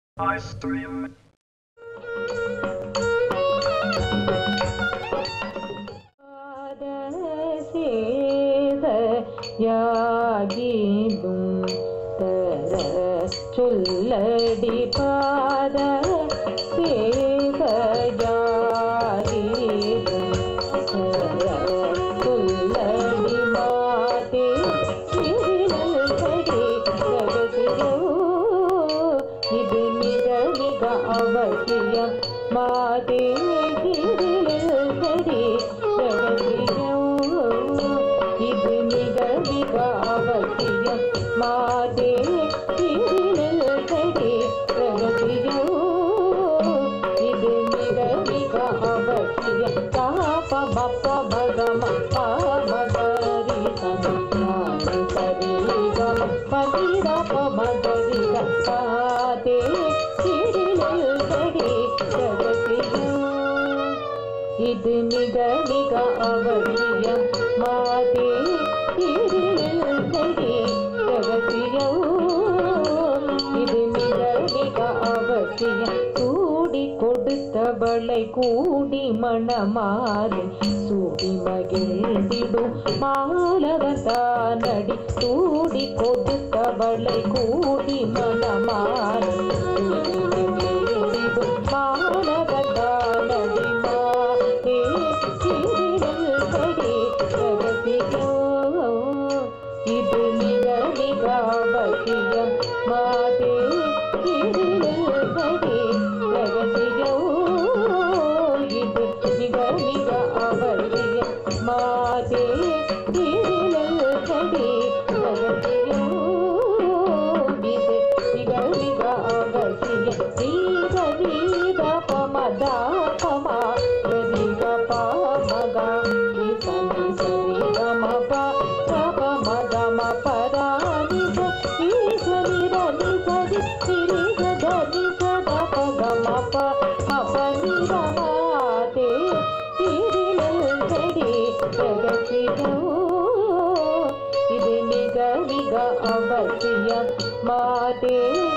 I stream. யாகிடும் தர சொல்லடி பாத சேவையாகிடும் தர சொல்லடி மாதே சிறிலடி ரகசியோ இது மிக மிக அவசியம் மாதே சிறிலடி ரகசியோ இது மிக மிக அவசியம் மாதே சிறிலடி ரகசியோ இது மிக மிக அவசியம் தாப பப்ப பகம பாமகரி சந்தானி சரிகம பதிரப மகரி காதே சிறிலடி ரகசியோ இது மிக மிக அவசியம் மாதே இருந்தடி ரகசியம் இது மிக மிக அவசியம் கூடி கொடுத்தவளை கூடி மணமாறு சூடி மகிழ்ந்திடும் மாலவன் தானடி கூடி கொடுத்தவளை கூடி மணமாறு சூடி மகிழ்ந்திடும் மாலவன் தானடி மாதே சிறிலடி ரகசியோ இது மிக மிக அவசியம் மாதே சிறிலடி ரகசியோ இது மிக மிக அவசியம் மாதே சிறிலடி ரகசியோ இது மிக மிக அவசியம் வீர வீர பமத பமா கரிக பமக சனி சரி கம ப கப மத ம பராணி சரி ரனி சரி சிரி சரி சத பக ம ப ம ப நி ர மாதே சிறிலல் சரி ரகசியோ இது மிக மிக அவசியம் மாதே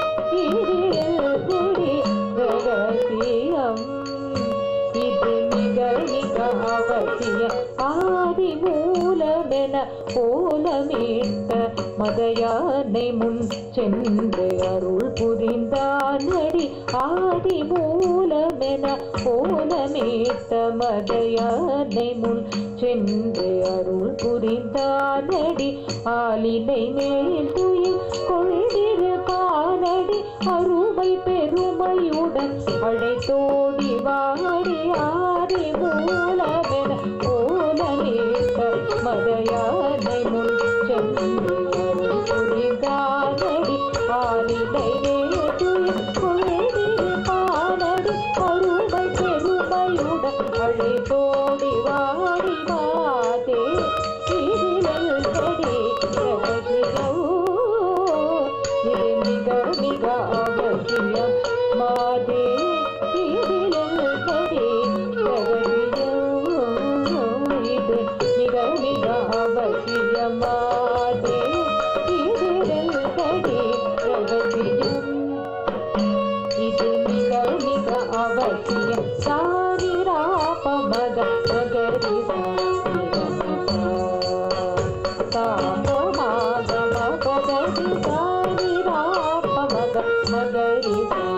சிறிலி ரகசியம் இது மிக மிக அவசியம் ஆதி மூலமென கோலமிட்ட மதையானை முன் சென்று அருள் புரிந்தானடி ஆதி மூலமென கோலமிட்ட மதையானை முன் சென்று அருள் புரிந்தானடி ஆலிலை மேல் துயில் கொள்கிற காணடி அருமை பெருமையுடன் அழைத்தோடி வாடி ஆடி மூலமென கோலமேட்ட மதையானை முன் சென்று அருள் புரிந்தானடி ஆலிலை மேல் துயில் கொள்கிற காணடி அருமை பெருமையுடன் அழைத்தோடி வாடி மாதே சிறிலல் கடி ரகசியோ இது மிக மிக அவசியம் மாதே சிறிலல் கடி ரகசியோ இது மிக மிக அவசியம் மாதே சிறிலல் கடி ரகசியம் இது மிக மிக அவசியம் சாரிரா பமக மகரி சாமமாகம பகரி சாரிரா பமக மகரி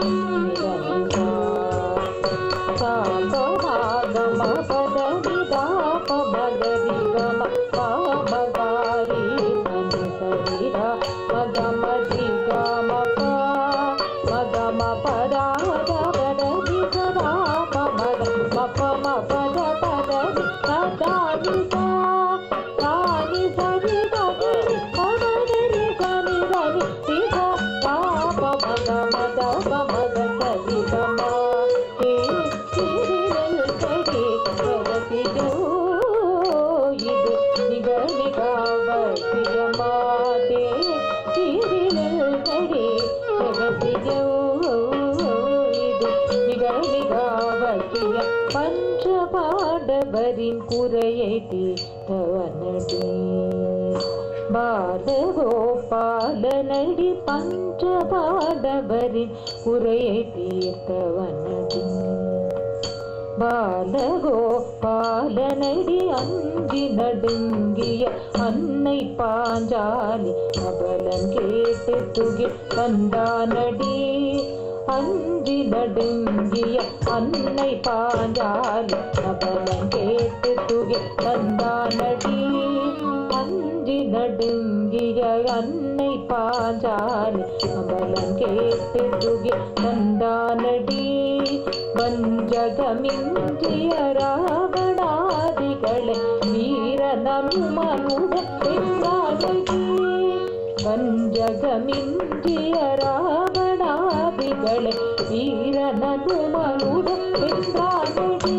சாமமாகம பகரி தாப மகரி கம பாமகாரி சரிரா மகமதி கம பா மகம பராத பதவி சதா பமக மப மபத பதவி சதானி சா தானி சரி சரி பதரி சனி சரி சிதா தாப மக மத பமக சரி கமா ஹே சிறில் சரி ரகசியோ இது மிக மிக அவசியமாதே சிறில் சரி ரகசியோ இது மிக மிக அவசியம் பஞ்ச பாண்டவரின் குறையை தீர்த்தவனடி பாலகோபாலனடி பஞ்சபாடவரின் குறையை தீர்த்தவனடி பாலகோபாலனடி அஞ்சி நடுங்கிய அன்னை பாஞ்சாலி அபலன் கேட்டு துகில் வந்தானடி அஞ்சி நடுங்கிய அன்னை பாஞ்சாலி அபலன் கேட்டு துகில் வந்தானடி அஞ்சி நடுங்கிய அன்னை பாஞ்சாலி அபலன் கேட்டு துகில் வந்தானடி வஞ்சகமிஞ்சிய ராவணாதிகளை வீரனமுமனுடன் பெற்றானடி வஞ்சகமிஞ்சிய ராவணாதிகளை வீரனமுமனுடன் பெற்றானடி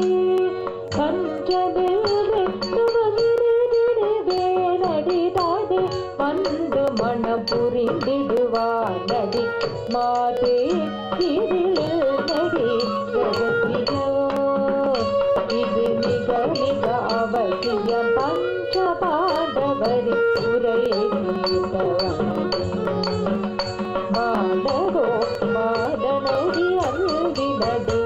கஞ்சவேனடிதாதே வந்து மனம் புரிந்திடுவானடி மாதே இதில் நடி ஜகத்தியோ இது மிக மிக அவசியம் பஞ்ச பாண்டவரி உரையை தீர்த்தவனடி பாடகோ பாடனடி அல்வினடி